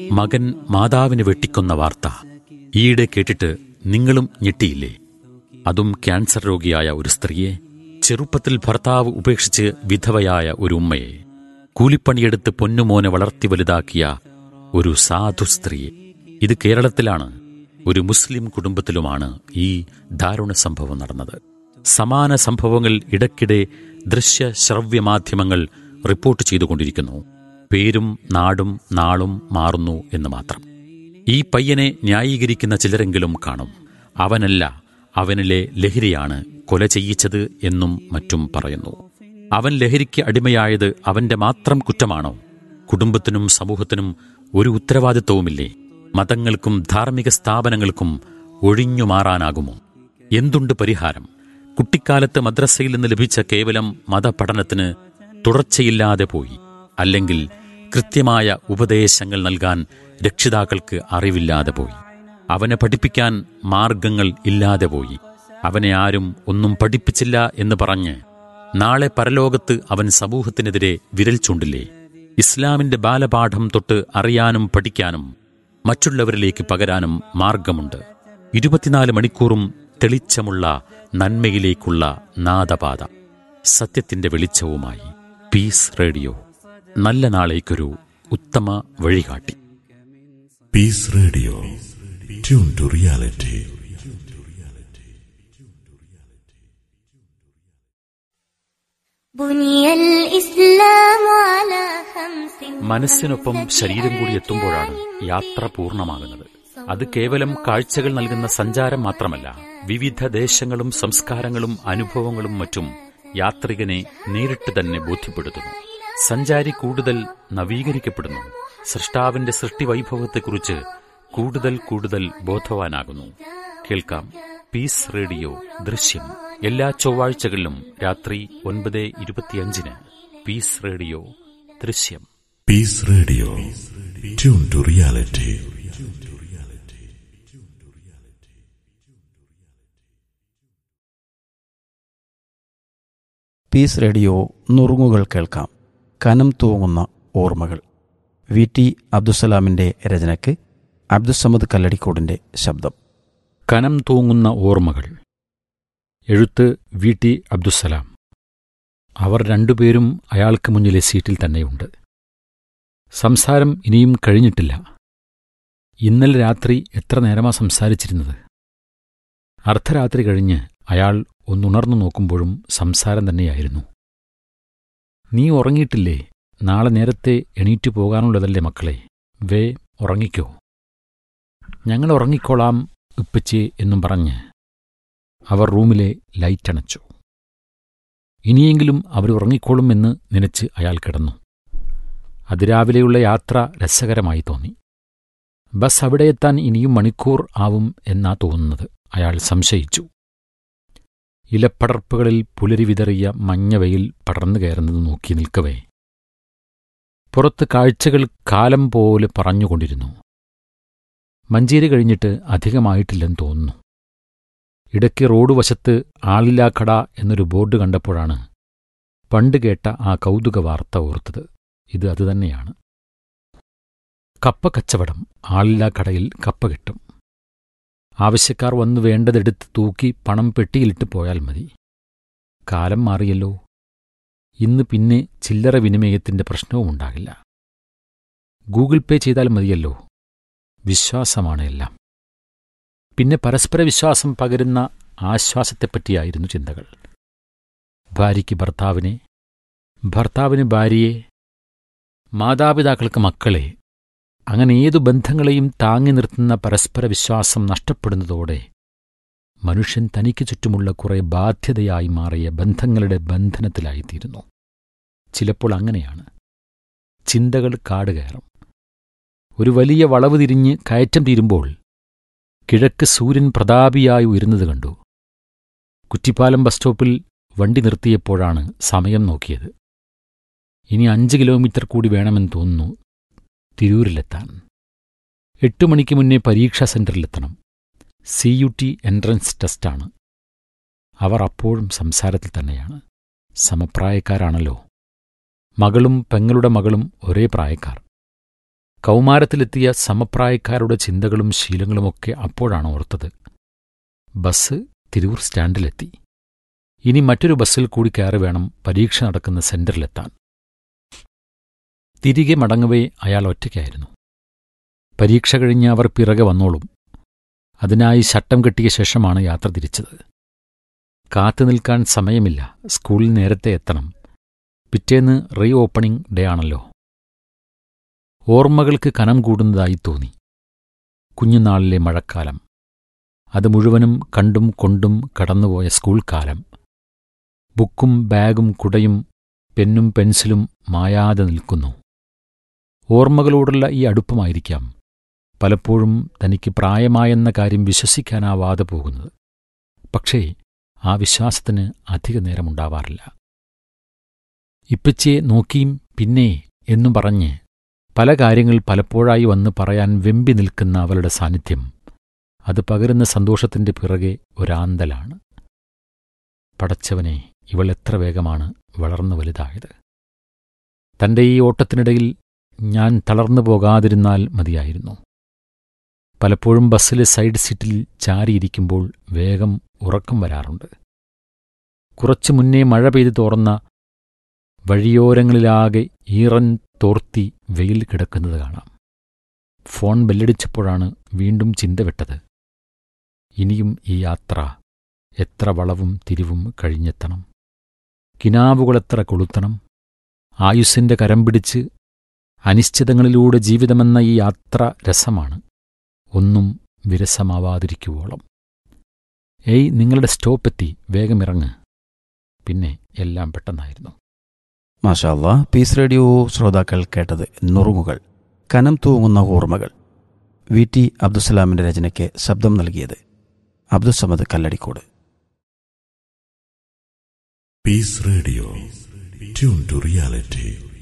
മകൻ മാതാവിനെ വെട്ടിക്കൊന്ന വാർത്ത ഈയിടെ കേട്ടിട്ട് നിങ്ങളും ഞെട്ടിയില്ലേ അതും ക്യാൻസർ രോഗിയായ ഒരു സ്ത്രീയെ ചെറുപ്പത്തിൽ ഭർത്താവ് ഉപേക്ഷിച്ച് വിധവയായ ഒരു ഉമ്മയെ കൂലിപ്പണിയെടുത്ത് പൊന്നുമോനെ വളർത്തി വലുതാക്കിയ ഒരു സാധു സ്ത്രീയെ ഇത് കേരളത്തിലാണ് ഒരു മുസ്ലിം കുടുംബത്തിലുമാണ് ഈ ദാരുണ സംഭവം നടന്നത് സമാന സംഭവങ്ങൾ ഇടയ്ക്കിടെ ദൃശ്യ ശ്രവ്യ മാധ്യമങ്ങൾ റിപ്പോർട്ട് ചെയ്തുകൊണ്ടിരിക്കുന്നു പേരും നാടും നാളും മാറുന്നു എന്ന് മാത്രം ഈ പയ്യനെ ന്യായീകരിക്കുന്ന ചിലരെങ്കിലും കാണും അവനല്ല അവനിലെ ലഹരിയാണ് കൊല ചെയ്യിച്ചത് എന്നും മറ്റും പറയുന്നു അവൻ ലഹരിക്ക് അടിമയായത് അവന്റെ മാത്രം കുറ്റമാണോ കുടുംബത്തിനും സമൂഹത്തിനും ഒരു ഉത്തരവാദിത്വവുമില്ലേ മതങ്ങൾക്കും ധാർമ്മിക സ്ഥാപനങ്ങൾക്കും ഒഴിഞ്ഞു മാറാനാകുമോ എന്തുണ്ട് പരിഹാരം കുട്ടിക്കാലത്ത് മദ്രസയിൽ നിന്ന് ലഭിച്ച കേവലം മതപഠനത്തിന് തുടർച്ചയില്ലാതെ പോയി അല്ലെങ്കിൽ കൃത്യമായ ഉപദേശങ്ങൾ നൽകാൻ രക്ഷിതാക്കൾക്ക് അറിവില്ലാതെ പോയി അവനെ പഠിപ്പിക്കാൻ മാർഗങ്ങൾ ഇല്ലാതെ പോയി അവനെ ആരും ഒന്നും പഠിപ്പിച്ചില്ല എന്ന് പറഞ്ഞ് നാളെ പരലോകത്ത് അവൻ സമൂഹത്തിനെതിരെ വിരൽ ചൂണ്ടില്ലേ ഇസ്ലാമിന്റെ ബാലപാഠം തൊട്ട് അറിയാനും പഠിക്കാനും മറ്റുള്ളവരിലേക്ക് പകരാനും മാർഗമുണ്ട് ഇരുപത്തിനാല് മണിക്കൂറും തെളിച്ചമുള്ള നന്മയിലേക്കുള്ള നാദപാത സത്യത്തിന്റെ വെളിച്ചവുമായി പീസ് റേഡിയോ നല്ല നാളേക്കൊരു ഉത്തമ വഴികാട്ടി Peace Radio. Tune to reality. بني الإسلام على خمس മനസ്സിനൊപ്പം ശരീരം കൂടി എത്തുമ്പോഴാണ് യാത്ര പൂർണ്ണമാകുന്നത് അത് കേവലം കാഴ്ചകൾ നൽകുന്ന സഞ്ചാരം മാത്രമല്ല വിവിധ ദേശങ്ങളും സംസ്കാരങ്ങളും അനുഭവങ്ങളും മറ്റും യാത്രികനെ നേരിട്ട് തന്നെ ബോധ്യപ്പെടുത്തുന്നു സഞ്ചാരി കൂടുതൽ നവീകരിക്കപ്പെടുന്നു സൃഷ്ടാവിന്റെ സൃഷ്ടിവൈഭവത്തെക്കുറിച്ച് കൂടുതൽ കൂടുതൽ ബോധവാനാകുന്നു കേൾക്കാം പീസ് റേഡിയോ ദൃശ്യം എല്ലാ ചൊവ്വാഴ്ചകളിലും രാത്രി ഒൻപത് ഇരുപത്തിയഞ്ചിന് പീസ് റേഡിയോ ദൃശ്യം Peace Radio. Tune to reality. Peace Radio നുറുങ്ങുകൾ കേൾക്കാം കനം തൂങ്ങുന്ന ഓർമ്മകൾ വി ടി അബ്ദുസലാമിൻ്റെ രചനയ്ക്ക് അബ്ദുസമദ് കല്ലടിക്കോടിൻ്റെ ശബ്ദം കനം തൂങ്ങുന്ന ഓർമ്മകൾ എഴുത്ത് വി ടി അബ്ദുസലാം അവർ രണ്ടുപേരും അയാൾക്ക് മുന്നിലെ സീറ്റിൽ തന്നെയുണ്ട് സംസാരം ഇനിയും കഴിഞ്ഞിട്ടില്ല ഇന്നലെ രാത്രി എത്ര നേരമാ സംസാരിച്ചിരുന്നത് അർദ്ധരാത്രി കഴിഞ്ഞ് അയാൾ ഒന്നുണർന്നു നോക്കുമ്പോഴും സംസാരം തന്നെയായിരുന്നു നീ ഉറങ്ങിയിട്ടില്ലേ നാളെ നേരത്തെ എണീറ്റു പോകാനുള്ളതല്ലേ മക്കളെ വേ ഉറങ്ങിക്കോ ഞങ്ങൾ ഉറങ്ങിക്കോളാം ഉപ്പച്ചേ എന്നും പറഞ്ഞ് അവർ റൂമിലെ ലൈറ്റ് അണച്ചു ഇനിയെങ്കിലും അവർ ഉറങ്ങിക്കോളും എന്ന് നനച്ച് അയാൾ കിടന്നു അതിരാവിലെയുള്ള യാത്ര രസകരമായി തോന്നി ബസ് അവിടെ എത്താൻ ഇനിയും മണിക്കൂർ ആവും എന്നാ തോന്നുന്നത് അയാൾ സംശയിച്ചു ഇലപ്പടർപ്പുകളിൽ പുലരി വിതറിയ മഞ്ഞവെയിൽ പടർന്നു കയറുന്നത് നോക്കി നിൽക്കവേ പുറത്ത് കാഴ്ചകൾ കാലം പോലെ പറഞ്ഞുകൊണ്ടിരുന്നു മഞ്ചേരി കഴിഞ്ഞിട്ട് അധികമായിട്ടില്ലെന്ന് തോന്നുന്നു ഇടയ്ക്ക് റോഡ് വശത്ത് ആളില്ലാ കട എന്നൊരു ബോർഡ് കണ്ടപ്പോഴാണ് പണ്ട് കേട്ട ആ കൗതുക വാർത്ത ഓർത്തത് ഇത് അതുതന്നെയാണ് കപ്പ കച്ചവടം ആളില്ലാ കടയിൽ കപ്പ കിട്ടും ആവശ്യക്കാർ വന്നു വേണ്ടതെടുത്ത് തൂക്കി പണം പെട്ടിയിലിട്ട് പോയാൽ മതി കാലം മാറിയല്ലോ ഇന്ന് പിന്നെ ചില്ലറ വിനിമയത്തിന്റെ പ്രശ്നവും ഉണ്ടാകില്ല ഗൂഗിൾ പേ ചെയ്താൽ മതിയല്ലോ വിശ്വാസമാണ് എല്ലാം പിന്നെ പരസ്പര വിശ്വാസം പകരുന്ന ആശ്വാസത്തെപ്പറ്റിയായിരുന്നു ചിന്തകൾ ഭാര്യയ്ക്ക് ഭർത്താവിനെ ഭർത്താവിന് ഭാര്യയെ മാതാപിതാക്കൾക്ക് മക്കളെ അങ്ങനെ ഏതു ബന്ധങ്ങളെയും താങ്ങി നിർത്തുന്ന പരസ്പര വിശ്വാസം നഷ്ടപ്പെടുന്നതോടെ മനുഷ്യൻ തനിക്ക് ചുറ്റുമുള്ള കുറെ ബാധ്യതയായി മാറിയ ബന്ധങ്ങളുടെ ബന്ധനത്തിലായിത്തീരുന്നു ചിലപ്പോൾ അങ്ങനെയാണ് ചിന്തകൾ കാട് കയറും ഒരു വലിയ വളവ് തിരിഞ്ഞ് കയറ്റം തീരുമ്പോൾ കിഴക്ക് സൂര്യൻ പ്രതാപിയായി ഉയരുന്നത് കണ്ടു കുറ്റിപ്പാലം ബസ് സ്റ്റോപ്പിൽ വണ്ടി നിർത്തിയപ്പോഴാണ് സമയം നോക്കിയത് ഇനി അഞ്ച് കിലോമീറ്റർ കൂടി വേണമെന്ന് തോന്നുന്നു തിരൂരിലെത്താൻ എട്ട് മണിക്ക് മുന്നേ പരീക്ഷാ സെന്ററിലെത്തണം സി യു ടി എൻട്രൻസ് ടെസ്റ്റാണ് അവർ അപ്പോഴും സംസാരത്തിൽ തന്നെയാണ് സമപ്രായക്കാരാണല്ലോ മകളും പെങ്ങളുടെ മകളും ഒരേ പ്രായക്കാർ കൗമാരത്തിലെത്തിയ സമപ്രായക്കാരുടെ ചിന്തകളും ശീലങ്ങളുമൊക്കെ അപ്പോഴാണ് ഓർത്തത് ബസ് തിരൂർ സ്റ്റാൻഡിലെത്തി ഇനി മറ്റൊരു ബസ്സിൽ കൂടി കയറി വേണം പരീക്ഷ നടക്കുന്ന സെന്ററിലെത്താൻ തിരികെ മടങ്ങവേ അയാൾ ഒറ്റയ്ക്കായിരുന്നു പരീക്ഷ കഴിഞ്ഞ് അവർ പിറകെ വന്നോളും അതിനായി ശട്ടം കെട്ടിയ ശേഷമാണ് യാത്ര തിരിച്ചത് കാത്തു നിൽക്കാൻ സമയമില്ല സ്കൂളിൽ നേരത്തെ എത്തണം പിറ്റേന്ന് റീ ഓപ്പണിംഗ് ഡേ ആണല്ലോ ഓർമ്മകൾക്ക് കനം കൂടുന്നതായി തോന്നി കുഞ്ഞുനാളിലെ മഴക്കാലം അത് മുഴുവനും കണ്ടും കൊണ്ടും കടന്നുപോയ സ്കൂൾ കാലം ബുക്കും ബാഗും കുടയും പെന്നും പെൻസിലും മായാതെ നിൽക്കുന്നു ഓർമ്മകളോടുള്ള ഈ അടുപ്പമായിരിക്കാം പലപ്പോഴും തനിക്ക് പ്രായമായെന്ന കാര്യം വിശ്വസിക്കാനാവാതെ പോകുന്നത് പക്ഷേ ആ വിശ്വാസത്തിന് അധിക നേരമുണ്ടാവാറില്ല ഇപ്പച്ചയെ നോക്കിയും പിന്നെ എന്നും പറഞ്ഞ് പല കാര്യങ്ങൾ പലപ്പോഴായി വന്ന് പറയാൻ വെമ്പി നിൽക്കുന്ന അവളുടെ സാന്നിധ്യം അത് പകരുന്ന സന്തോഷത്തിന്റെ പിറകെ ഒരാന്തലാണ് പടച്ചവനെ ഇവൾ എത്ര വേഗമാണ് വളർന്നു വലുതായത് തന്റെ ഈ ഓട്ടത്തിനിടയിൽ ഞാൻ തളർന്നു പോകാതിരുന്നാൽ മതിയായിരുന്നു പലപ്പോഴും ബസ്സിലെ സൈഡ് സീറ്റിൽ ചാരിയിരിക്കുമ്പോൾ വേഗം ഉറക്കം വരാറുണ്ട് കുറച്ചു മുന്നേ മഴ പെയ്തു തോർന്ന വഴിയോരങ്ങളിലാകെ ഈറൻ തോർത്തി വെയിൽ കിടക്കുന്നത് കാണാം ഫോൺ ബെല്ലടിച്ചപ്പോഴാണ് വീണ്ടും ചിന്ത വിട്ടത് ഇനിയും ഈ യാത്ര എത്ര വളവും തിരിവും കഴിഞ്ഞെത്തണം കിനാവുകളെത്ര കൊളുത്തണം ആയുസ്സിന്റെ കരം പിടിച്ച് അനിശ്ചിതങ്ങളിലൂടെ ജീവിതമെന്ന ഈ യാത്ര രസമാണ് ഒന്നും വിരസമാവാതിരിക്കുവോളം ഏയ് നിങ്ങളുടെ സ്റ്റോപ്പെത്തി വേഗമിറങ്ങ് പിന്നെ എല്ലാം പെട്ടെന്നായിരുന്നു മാഷാല്ല പീസ് റേഡിയോ ശ്രോതാക്കൾ കേട്ടത് നുറുങ്ങുകൾ കനം തൂങ്ങുന്ന ഓർമ്മകൾ വി ടി അബ്ദുസലാമിന്റെ രചനയ്ക്ക് ശബ്ദം നൽകിയത് Abdussamad Kalladikode Peace Radio. Tune to reality.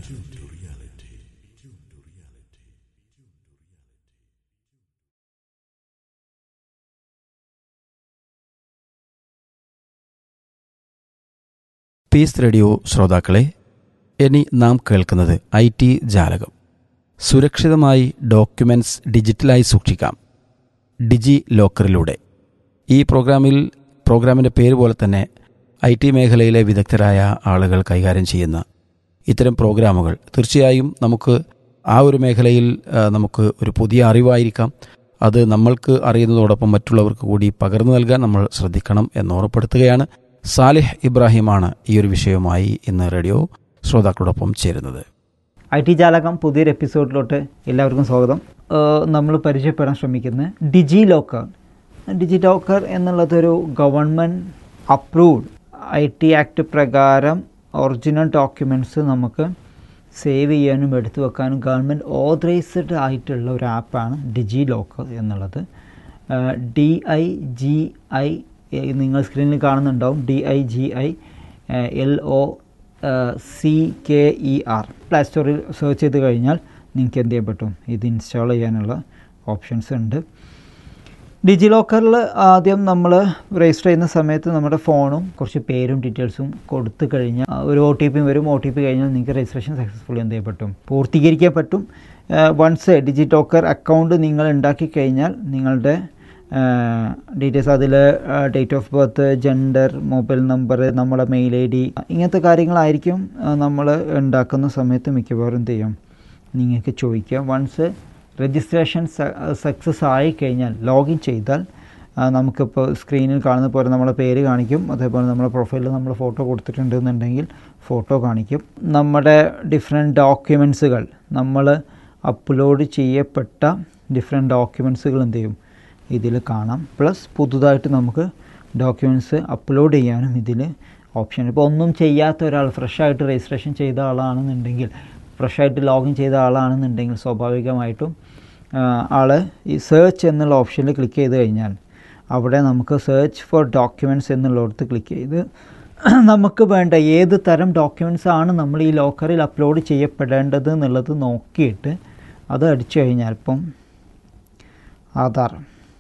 Peace Radio ശ്രോതാക്കളെ ഇനി നാം കേൾക്കുന്നത് ഐ ടി ജാലകം സുരക്ഷിതമായി ഡോക്യുമെന്റ്സ് ഡിജിറ്റലായി സൂക്ഷിക്കാം ഡിജി ലോക്കറിലൂടെ ഈ പ്രോഗ്രാമിൽ പ്രോഗ്രാമിൻ്റെ പേര് പോലെ തന്നെ ഐ ടി മേഖലയിലെ വിദഗ്ധരായ ആളുകൾ കൈകാര്യം ചെയ്യുന്ന ഇത്തരം പ്രോഗ്രാമുകൾ തീർച്ചയായും നമുക്ക് ആ ഒരു മേഖലയിൽ ആ, നമുക്ക് ഒരു പുതിയ അറിവായിരിക്കാം അത് നമ്മൾക്ക് അറിയുന്നതോടൊപ്പം മറ്റുള്ളവർക്ക് കൂടി പകർന്നു നൽകാൻ നമ്മൾ ശ്രദ്ധിക്കണം എന്ന് ഓർമ്മപ്പെടുത്തുകയാണ് സാലിഹ് ഇബ്രാഹിമാണ് ഈ ഒരു വിഷയവുമായി ഇന്ന് റേഡിയോ ശ്രോതാക്കളോടൊപ്പം ചേരുന്നത് ഐ ടി ജാലകം പുതിയൊരു എപ്പിസോഡിലോട്ട് എല്ലാവർക്കും സ്വാഗതം നമ്മൾ പരിചയപ്പെടാൻ ശ്രമിക്കുന്നത് ഡിജി ലോക്കർ ഡിജി ലോക്കർ എന്നുള്ളതൊരു government approved I T act പ്രകാരം ഒറിജിനൽ ഡോക്യുമെൻറ്റ്സ് നമുക്ക് സേവ് ചെയ്യാനും എടുത്തു വെക്കാനും ഗവൺമെൻറ് ഓതറൈസ്ഡ് ആയിട്ടുള്ള ഒരു ആപ്പാണ് ഡിജി ലോക്കർ എന്നുള്ളത് ഡി ഐ ജി ഐ നിങ്ങൾ സ്ക്രീനിൽ കാണുന്നുണ്ടാവും D I G I L O C K E R play സ്റ്റോറിൽ സെർച്ച് ചെയ്ത് കഴിഞ്ഞാൽ നിങ്ങൾക്ക് എന്ത് ചെയ്യാൻ പറ്റും ഇത് ഇൻസ്റ്റാൾ ചെയ്യാനുള്ള ഓപ്ഷൻസ് ഉണ്ട് ഡിജി ലോക്കറിൽ ആദ്യം നമ്മൾ രജിസ്റ്റർ ചെയ്യുന്ന സമയത്ത് നമ്മുടെ ഫോണും കുറച്ച് പേരും ഡീറ്റെയിൽസും കൊടുത്തു കഴിഞ്ഞാൽ ആ, ഒരു ഒ ടി പി വരും ഒ ടി പി കഴിഞ്ഞാൽ നിങ്ങൾക്ക് രജിസ്ട്രേഷൻ സക്സസ്ഫുള്ളി എന്ത് ചെയ്യാൻ പറ്റും പൂർത്തീകരിക്കാൻ പറ്റും വൺസ് ഡിജി ലോക്കർ അക്കൗണ്ട് നിങ്ങൾ ഉണ്ടാക്കി കഴിഞ്ഞാൽ നിങ്ങളുടെ ഡീറ്റെയിൽസ് അതിൽ date of birth gender mobile number നമ്മുടെ മെയിൽ ഐ ഡി ഇങ്ങനത്തെ കാര്യങ്ങളായിരിക്കും നമ്മൾ ഉണ്ടാക്കുന്ന സമയത്ത് മിക്കവാറും എന്ത് ചെയ്യും നിങ്ങൾക്ക് ചോദിക്കാം വൺസ് രജിസ്ട്രേഷൻ സക്സസ് ആയി കഴിഞ്ഞാൽ ലോഗിൻ ചെയ്താൽ ആ, നമുക്കിപ്പോൾ സ്ക്രീനിൽ കാണുന്ന പോലെ നമ്മളെ പേര് കാണിക്കും അതേപോലെ നമ്മളെ പ്രൊഫൈലിൽ നമ്മൾ ഫോട്ടോ കൊടുത്തിട്ടുണ്ട് എന്നുണ്ടെങ്കിൽ ഫോട്ടോ കാണിക്കും നമ്മുടെ ഡിഫറെൻറ്റ് ഡോക്യുമെൻസുകൾ നമ്മൾ അപ്ലോഡ് ചെയ്യപ്പെട്ട ഡിഫറെൻറ്റ് ഡോക്യുമെൻസുകൾ എന്ത് ചെയ്യും ഇതിൽ കാണാം പ്ലസ് പുതുതായിട്ട് നമുക്ക് ഡോക്യുമെൻറ്റ്സ് അപ്ലോഡ് ചെയ്യാനും ഇതിൽ ഓപ്ഷൻ ഇപ്പോൾ ഒന്നും ചെയ്യാത്ത ഒരാൾ ഫ്രഷായിട്ട് രജിസ്ട്രേഷൻ ചെയ്ത ആളാണെന്നുണ്ടെങ്കിൽ ഫ്രഷായിട്ട് ലോഗിൻ ചെയ്ത ആളാണെന്നുണ്ടെങ്കിൽ സ്വാഭാവികമായിട്ടും ആൾ ഈ സെർച്ച് എന്നുള്ള ഓപ്ഷനിൽ ക്ലിക്ക് ചെയ്ത് കഴിഞ്ഞാൽ അവിടെ നമുക്ക് സെർച്ച് ഫോർ ഡോക്യുമെൻറ്റ്സ് എന്നുള്ളിടത്ത് ക്ലിക്ക് ചെയ്ത് നമുക്ക് വേണ്ട ഏത് തരം ഡോക്യുമെൻറ്റ്സ് ആണ് നമ്മൾ ഈ ലോക്കറിൽ അപ്ലോഡ് ചെയ്യപ്പെടേണ്ടത് എന്നുള്ളത് നോക്കിയിട്ട് അത് അടിച്ചു കഴിഞ്ഞാൽ ഇപ്പം ആധാർ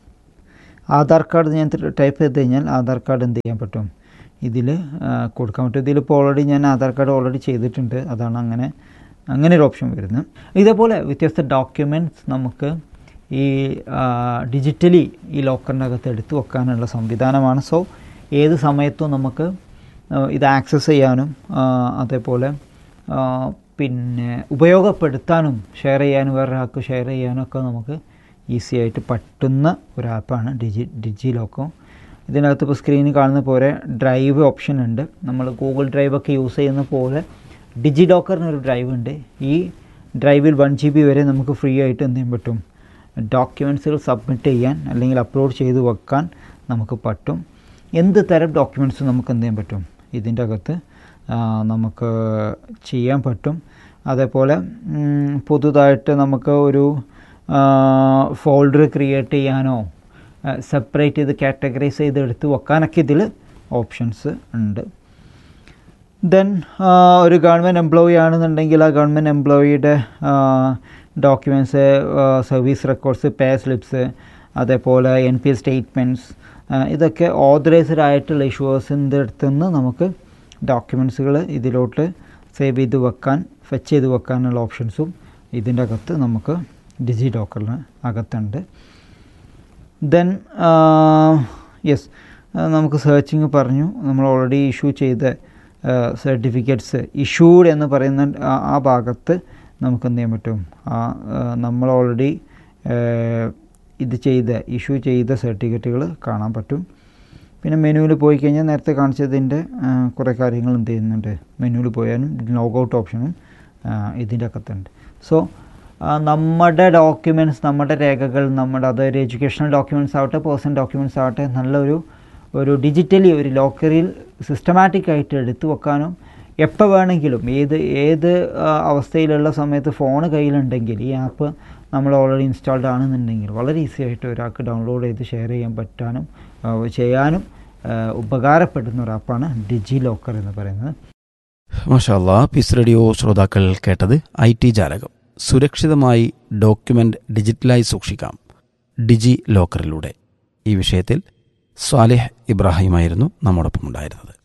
ആധാർ കാർഡ് ഞാൻ ടൈപ്പ് ചെയ്ത് കഴിഞ്ഞാൽ ആധാർ കാർഡ് എന്ത് ചെയ്യാൻ പറ്റും ഇതിൽ കൊടുക്കാൻ പറ്റും ഇതിലിപ്പോൾ ഓൾറെഡി ഞാൻ ആധാർ കാർഡ് ഓൾറെഡി ചെയ്തിട്ടുണ്ട് അതാണ് അങ്ങനെ അങ്ങനെ ഒരു ഓപ്ഷൻ വരുന്നു ഇതേപോലെ വ്യത്യസ്ത ഡോക്യുമെൻറ്റ്സ് നമുക്ക് ഈ ഡിജിറ്റലി ഈ ലോക്കറിൻ്റെ അകത്ത് എടുത്തു വെക്കാനുള്ള സംവിധാനമാണ് സോ ഏത് സമയത്തും നമുക്ക് ആ, ഇത് ആക്സസ് ചെയ്യാനും ആ, അതേപോലെ ആ, പിന്നെ ഉപയോഗപ്പെടുത്താനും ഷെയർ ചെയ്യാനും വേറൊരാൾക്ക് ഷെയർ ചെയ്യാനും ഒക്കെ നമുക്ക് ഈസി ആയിട്ട് പറ്റുന്ന ഒരു ആപ്പാണ് ഡിജി ഡിജി ലോക്കോ ഇതിനകത്ത് ഇപ്പോൾ സ്ക്രീനിൽ കാണുന്ന പോലെ ഡ്രൈവ് ഓപ്ഷൻ ഉണ്ട് നമ്മൾ ഗൂഗിൾ ഡ്രൈവ് ഒക്കെ യൂസ് ചെയ്യുന്ന പോലെ ഡിജി ലോക്കറിനൊരു ഡ്രൈവ് ഉണ്ട് ഈ ഡ്രൈവിൽ വൺ ജി ബി വരെ നമുക്ക് ഫ്രീ ആയിട്ട് എന്ത് ചെയ്യാൻ പറ്റും ഡോക്യുമെൻറ്റ്സുകൾ സബ്മിറ്റ് ചെയ്യാൻ അല്ലെങ്കിൽ അപ്ലോഡ് ചെയ്ത് വെക്കാൻ നമുക്ക് പറ്റും എന്ത് തരം ഡോക്യുമെൻറ്റ്സ് നമുക്ക് എന്ത് ചെയ്യാൻ പറ്റും ഇതിൻ്റെ അകത്ത് ആ, നമുക്ക് ചെയ്യാൻ പറ്റും അതേപോലെ ഉം, പുതുതായിട്ട് നമുക്ക് ഒരു ഫോൾഡർ ക്രിയേറ്റ് ചെയ്യാനോ സെപ്പറേറ്റ് ചെയ്ത് കാറ്റഗറൈസ് ചെയ്ത് എടുത്ത് വെക്കാനൊക്കെ ഇതിൽ ഓപ്ഷൻസ് ഉണ്ട് ദെൻ ഒരു ഗവൺമെൻറ് എംപ്ലോയി ആണെന്നുണ്ടെങ്കിൽ ആ ഗവൺമെൻറ് എംപ്ലോയിയുടെ documents service records pay slips അതേപോലെ എൻ പി സ്റ്റേറ്റ്മെൻറ്റ്സ് ഇതൊക്കെ ഓതറൈസ്ഡ് ആയിട്ടുള്ള ഇഷ്യൂസിൻ്റെ അടുത്ത് നിന്ന് നമുക്ക് ഡോക്യുമെൻറ്റ്സുകൾ ഇതിലോട്ട് സേവ് ചെയ്ത് വെക്കാൻ ഫെച്ച് ചെയ്ത് വെക്കാനുള്ള ഓപ്ഷൻസും ഇതിൻ്റെ അകത്ത് നമുക്ക് ഡിജി ലോക്കറിന് അകത്തുണ്ട് ദെൻ യെസ് നമുക്ക് സെർച്ചിങ് പറഞ്ഞു നമ്മൾ ഓൾറെഡി ഇഷ്യൂ ചെയ്ത സർട്ടിഫിക്കറ്റ്സ് ഇഷ്യൂഡ് എന്ന് പറയുന്ന ആ- ആ ഭാഗത്ത് നമുക്ക് എന്ത് ചെയ്യാൻ പറ്റും ആ ആ, നമ്മൾ ഓൾറെഡി ഇത് ചെയ്ത ഇഷ്യൂ ചെയ്ത സർട്ടിഫിക്കറ്റുകൾ കാണാൻ പറ്റും പിന്നെ മെനുവിൽ പോയി കഴിഞ്ഞാൽ നേരത്തെ കാണിച്ചതിൻ്റെ ആ, കുറേ കാര്യങ്ങൾ എന്ത് ചെയ്യുന്നുണ്ട് മെനുവിൽ പോയാലും ലോഗൗട്ട് ഓപ്ഷനും ആ, ഇതിൻ്റെ അകത്തുണ്ട് സോ നമ്മുടെ ഡോക്യുമെൻറ്റ്സ് നമ്മുടെ രേഖകൾ നമ്മുടെ അതൊരു എഡ്യൂക്കേഷണൽ ഡോക്യുമെൻറ്റ്സ് ആവട്ടെ പേഴ്സണൽ ഡോക്യുമെൻറ്റ്സ് ആവട്ടെ നല്ലൊരു ഒരു ഡിജിറ്റലി ഒരു ലോക്കറിൽ സിസ്റ്റമാറ്റിക് ആയിട്ട് എടുത്തു വെക്കാനും എപ്പോൾ വേണമെങ്കിലും ഏത് ഏത് ആ, അവസ്ഥയിലുള്ള സമയത്ത് ഫോൺ കയ്യിലുണ്ടെങ്കിൽ ഈ ആപ്പ് നമ്മൾ ഓൾറെഡി ഇൻസ്റ്റാൾഡ് ആണെന്നുണ്ടെങ്കിൽ വളരെ ഈസി ആയിട്ട് ഒരാൾക്ക് ഡൗൺലോഡ് ചെയ്ത് ഷെയർ ചെയ്യാൻ പറ്റാനും ആ, ചെയ്യാനും ആ, ഉപകാരപ്പെടുന്ന ഒരു ആപ്പാണ് ഡിജി ലോക്കർ എന്ന് പറയുന്നത് മാഷാല്ലാ പീസ് റേഡിയോ ശ്രോതാക്കൾ കേട്ടത് ഐ ടി ജാലകം സുരക്ഷിതമായി ഡോക്യുമെന്റ് ഡിജിറ്റലായി സൂക്ഷിക്കാം ഡിജി ലോക്കറിലൂടെ ഈ വിഷയത്തിൽ സ്വാലിഹ് ഇബ്രാഹിമായിരുന്നു നമ്മോടൊപ്പം ഉണ്ടായിരുന്നത്